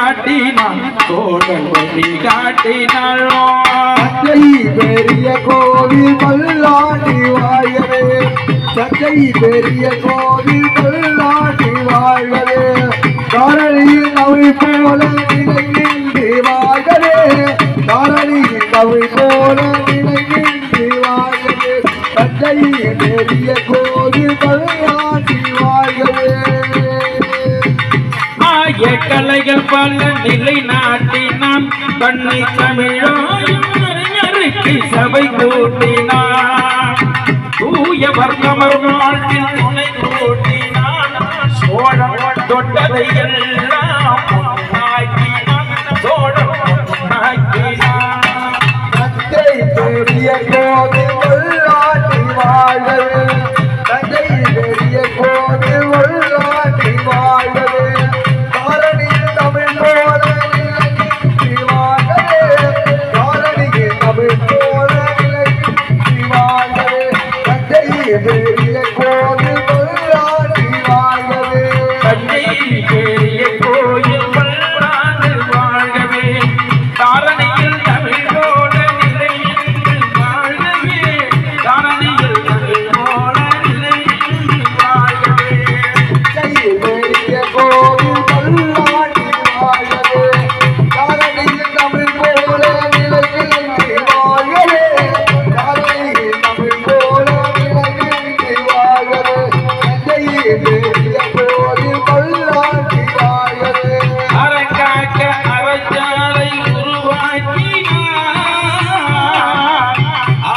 காட்டினான் தோழன் வழி காட்டினாள் தஞ்சை பெரிய கோவில் பல்லாண்டி வாழ்கவே தஞ்சை பெரிய கோவில் பல்லாண்டி வாழ்கவே காரணியில் நவை போல நிலையின்றி வாழ்கவே காரணியில் நவை போல நிலையின்றி வாழ்கவே தஞ்சை பெரிய கோவில் பல்லாண்டி வாழ்கவே ஆய கலைகள் பல நிலை நாட்டினான் பண்ணி தமிழாயும் அறிஞருக்கு சபை கூட்டினான் தூய வர்க்கமர் வாழ்வில் துணை கூட்டினான் சோழம் தொட்டதை எல்லாம் பொன்னாக்கினான் சோழம் பொன்னாக்கினான் தஞ்சை பெரிய கோவில் உள்ளாட்டி வாழ்கவே தஞ்சை பெரிய கோவில் உள்ளாட்டி வாழ்கவே காரணியில் தமிழ் போல நிலையின்றி வாழ்கவே காரணியில் தமிழ் போல நிலையின்றி வாழ்கவே தஞ்சை பெரிய கோவில் உள்ளாட்டி வாழ்கவே தஞ்சை பெரிய கோயில் பல்லாண்டு வாழ்கவே தாரணியில் தமிழ் போல நிலையின்று வாழ்கவே தாரணியில் தமிழ் போல நிலையின்று வாழ்கவே தஞ்சை பெரிய கோவில் பல்லாண்டி வாழ்கவே காரணியில் தமிழ் போல நிலையின்றி வாழ்கவே காரணியில் தமிழ் போல நிலையின்றி வாழ்கவே தஞ்சை பெரிய கோவில் பல்லாண்டி வாழ்கவே அரங்காக்க அரசாலை உருவாக்கினார் ஆ,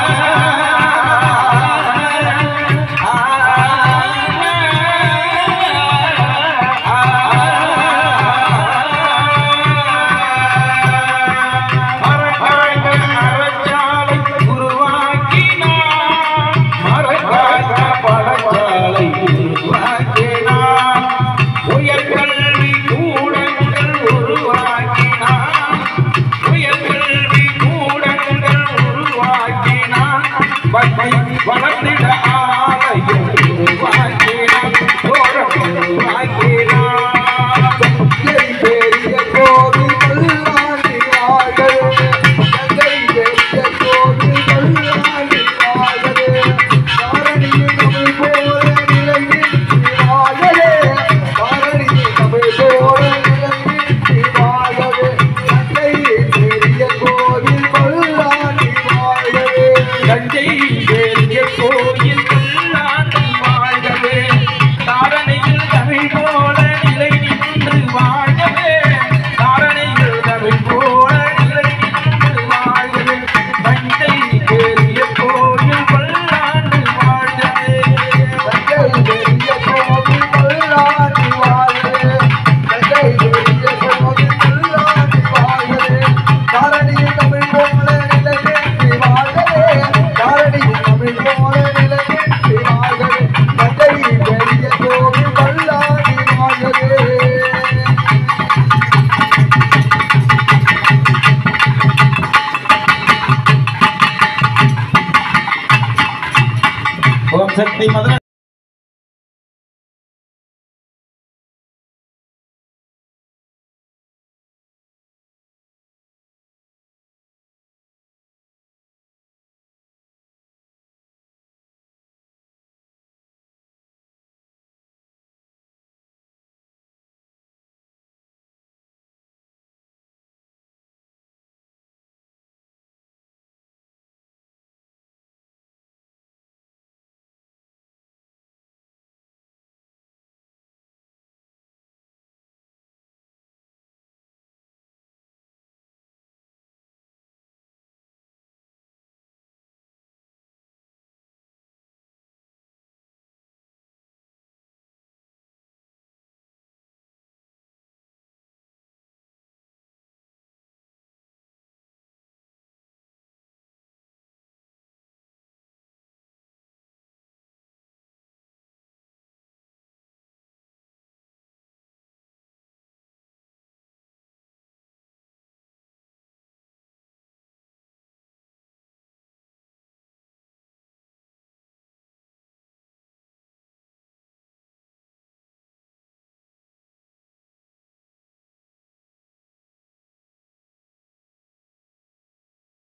ஆ, அரங்காக்க அரசாலை உருவாக்கினார் அரங்காக்க படச்சாலை உருவாக்கினார் உயர்கல்வி கூடங்கள் உருவாக்கினான் உயர்கல்வி கூடங்கள் உருவாக்கினான் பட்டை வளர்ந்திட ஆலயம் உருவாக்கினான் தோழம் உருவாக்கினான் தஞ்சை பெரிய கோவில் பல்லாண்டி வாழ்கவே தஞ்சை பெரிய கோவில் பல்லாண்டி வாழ்கவே காரணியில் தமிழ் போல நிலையின்றி வாழ்கவே காரணியில் தமிழ் போல நிலையின்றி வாழ்கவே தஞ்சை பெரிய கோவில் பல்லாண்டி வாழ்கவே தஞ்சை பெரிய கோயில் பல்லாண்டு வாழ்கவே தாரணையில் தமிழ் போல நிலை நின்று வாழ்கவே தாரணையில் தமிழ் போல நிலை நின்று வாழ்கவே தஞ்சை பெரிய கோயில் பல்லாண்டு வாழ்கவே தஞ்சை பெரிய கோவில் பல்லாண்டி வாழ்கவே தஞ்சை பெரிய கோவில் பல்லாண்டி வாழ்கவே காரணியில் தமிழ் போல நிலையின்றி வாழ்கவே காரணியில் தமிழ் போல நிலையின்றி வாழ்கவே தஞ்சை பெரிய கோவில் பல்லாண்டி வாழ்கவே ஓம் சக்தி மதுரை